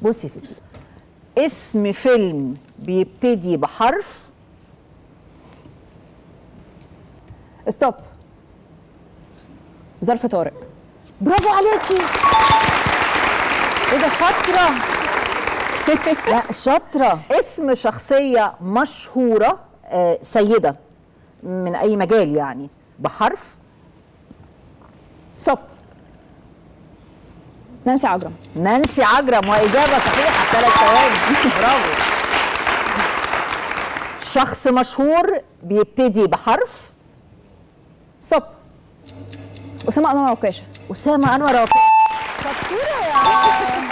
بصي يا ستي اسم فيلم بيبتدي بحرف ستوب ظرف طارق برافو عليكي ايه ده شاطره لا شاطره اسم شخصيه مشهوره آه سيده من اي مجال يعني بحرف ستوب نانسي عجرم نانسي عجرم واجابه صحيحه ثلاث ثواني برافو شخص مشهور بيبتدي بحرف ستوب اسامه انور عكاشه اسامه انور عكاشة. شطوره يا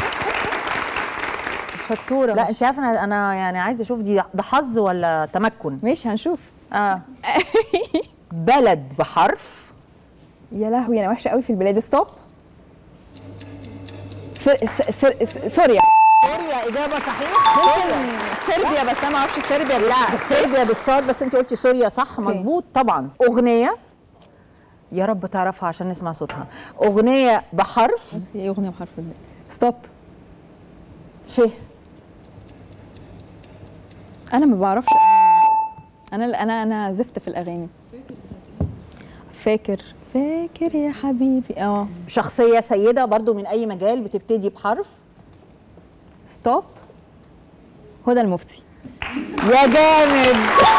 شطوره لا انت عارفه انا انا يعني عايزه اشوف دي ده حظ ولا تمكن ماشي هنشوف اه بلد بحرف يا لهوي انا وحشه قوي في البلاد ستوب سر... سر... سر... سر... سوريا سوريا اجابه صحيحه سوريا صربيا بس انا ما اعرفش صربيا لا صربيا بالصاد بس انت قلتي سوريا صح مظبوط طبعا اغنيه يا رب تعرفها عشان نسمع صوتها اغنيه بحرف في اغنيه بحرف الب ستوب ف انا ما بعرفش انا انا انا زفت في الاغاني فاكر فاكر يا حبيبي اه شخصيه سيده برضو من اي مجال بتبتدي بحرف ستوب هدى المفتي يا جامد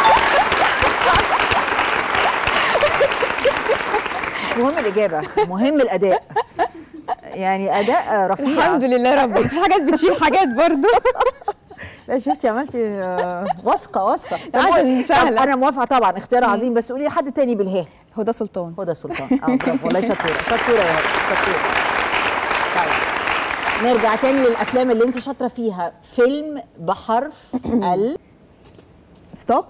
مش مهم الاجابه مهم الاداء يعني اداء رفيع الحمد لله رب في حاجات بتشيل حاجات برضو لا شفتي عملتي آه، واثقه واثقه طب عشان قولي- سهلة. طب انا موافقه طبعا اختيار عظيم بس قولي حد تاني بالهاء هدى سلطان هدى سلطان اه برافو والله شطوره شطوره يا هدى شطوره طيب نرجع تاني للافلام اللي انت شاطره فيها فيلم بحرف ال ستوب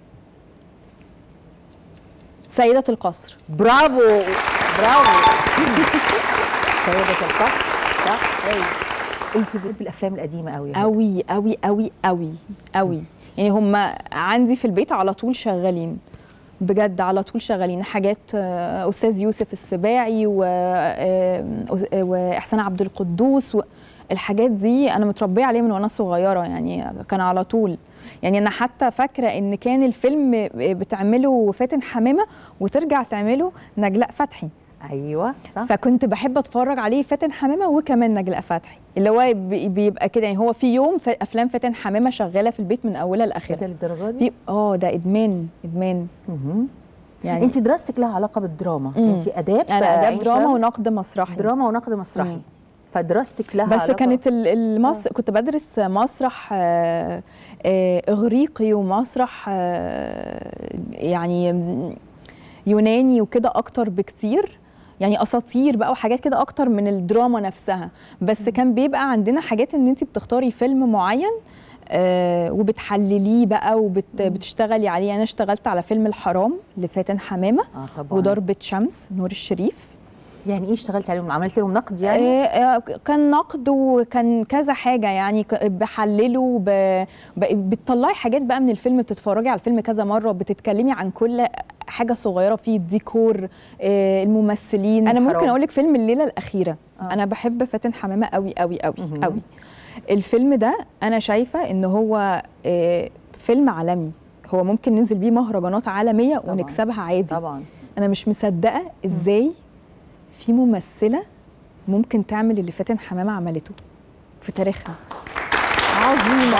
سيدة القصر برافو برافو سيدة القصر صح ايوه انت بتحبي الافلام القديمه قوي قوي قوي قوي قوي قوي يعني هم عندي في البيت على طول شغالين بجد على طول شغالين حاجات آه، استاذ يوسف السباعي و- آه، آه، واحسان عبد القدوس و- الحاجات دي انا متربيه عليها من وانا صغيره يعني كان على طول يعني انا حتى فاكره ان كان الفيلم بتعمله فاتن حمامه وترجع تعمله نجلاء فتحي ايوه صح فكنت بحب اتفرج عليه فاتن حمامه وكمان نجلاء فتحي اللي هو بي- بيبقى كده يعني هو في يوم في افلام فاتن حمامه شغاله في البيت من اولها كده لاخرها للدرجه دي في اه ده ادمان ادمان مهم. يعني انت دراستك لها علاقه بالدراما مم. انت اداب انا عين اداب دراما شمس، ونقد مسرحي دراما ونقد مسرحي مم. فدراستك لها بس علاقة كانت ال- المس... كنت بدرس مسرح آه، آه، اغريقي ومسرح آه، يعني م- يوناني وكده اكتر بكتير يعني اساطير بقى وحاجات كده اكتر من الدراما نفسها بس كان بيبقى عندنا حاجات ان انت بتختاري فيلم معين آه وبتحلليه بقى وبتشتغلي عليه انا اشتغلت على فيلم الحرام لفاتن حمامه اه طبعا وضربه شمس نور الشريف يعني ايه اشتغلتي عليهم عملت لهم نقد يعني آه، آه، كان نقد وكان كذا حاجه يعني ك- بحلله ب... ب... بتطلعي حاجات بقى من الفيلم بتتفرجي على الفيلم كذا مره بتتكلمي عن كل حاجه صغيره فيه الديكور آه، الممثلين انا ممكن حرام. اقول لك فيلم الليله الاخيره آه. آه. انا بحب فاتن حمامه قوي قوي قوي مهم. قوي الفيلم ده انا شايفه ان هو آه، فيلم عالمي هو ممكن ننزل بيه مهرجانات عالميه طبعاً. ونكسبها عادي طبعا انا مش مصدقه ازاي في ممثله ممكن تعمل اللي فاتن حمامه عملته في تاريخها عظيمه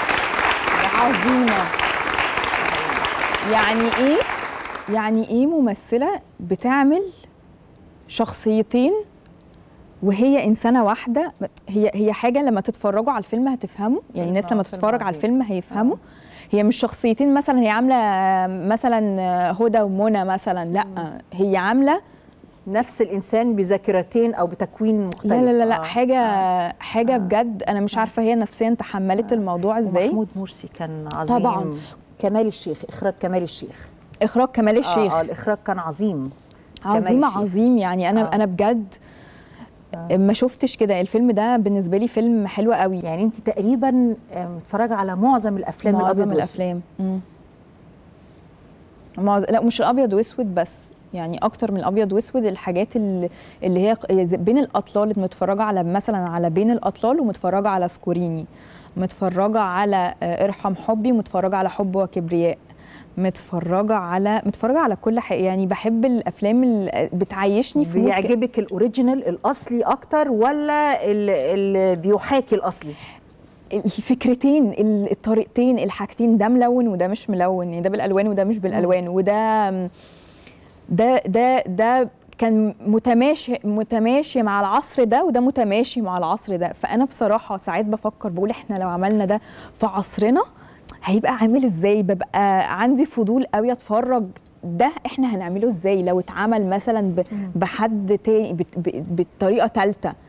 عظيمه يعني ايه يعني ايه ممثله بتعمل شخصيتين وهي انسانه واحده هي هي حاجه لما تتفرجوا على الفيلم هتفهموا يعني الناس فيلم- لما فيلم تتفرج على عظيم. الفيلم هيفهموا هي مش شخصيتين مثلا هي عامله مثلا هدى ومنى مثلا لا هي عامله نفس الانسان بذاكرتين او بتكوين مختلف لا لا لا, لا آه. حاجه حاجه بجد انا مش عارفه هي نفسيا تحملت الموضوع ازاي محمود مرسي كان عظيم طبعاً. كمال الشيخ اخراج كمال الشيخ اخراج كمال الشيخ اه, آه الاخراج كان عظيم كمال عظيم الشيخ. عظيم يعني انا آه. آه. انا بجد ما شفتش كده الفيلم ده بالنسبه لي فيلم حلو قوي يعني انت تقريبا آه، متفرجه على معظم الافلام معظم الابيض والأسود. الافلام مم. معظم لا مش الابيض واسود بس يعني اكتر من الابيض واسود الحاجات اللي اللي هي بين الاطلال متفرجه على مثلا على بين الاطلال ومتفرجه على سكوريني متفرجه على آه، ارحم حبي ومتفرجه على حب وكبرياء متفرجه على متفرجه على كل حاجه يعني بحب الافلام اللي بتعيشني في مود ك- بيعجبك الاوريجينال الاصلي اكتر ولا اللي بيحاكي الاصلي الفكرتين ال- الطريقتين الحاجتين ده ملون وده مش ملون يعني ده بالالوان وده مش بالالوان وده ده ده ده كان متماشي متماشي مع العصر ده وده متماشي مع العصر ده فانا بصراحه ساعات بفكر بقول احنا لو عملنا ده في عصرنا هيبقى عامل ازاي ببقى عندي فضول قوي اتفرج ده احنا هنعمله ازاي لو اتعمل مثلا ب- بحد تاني بت- ب- بطريقه ثالثه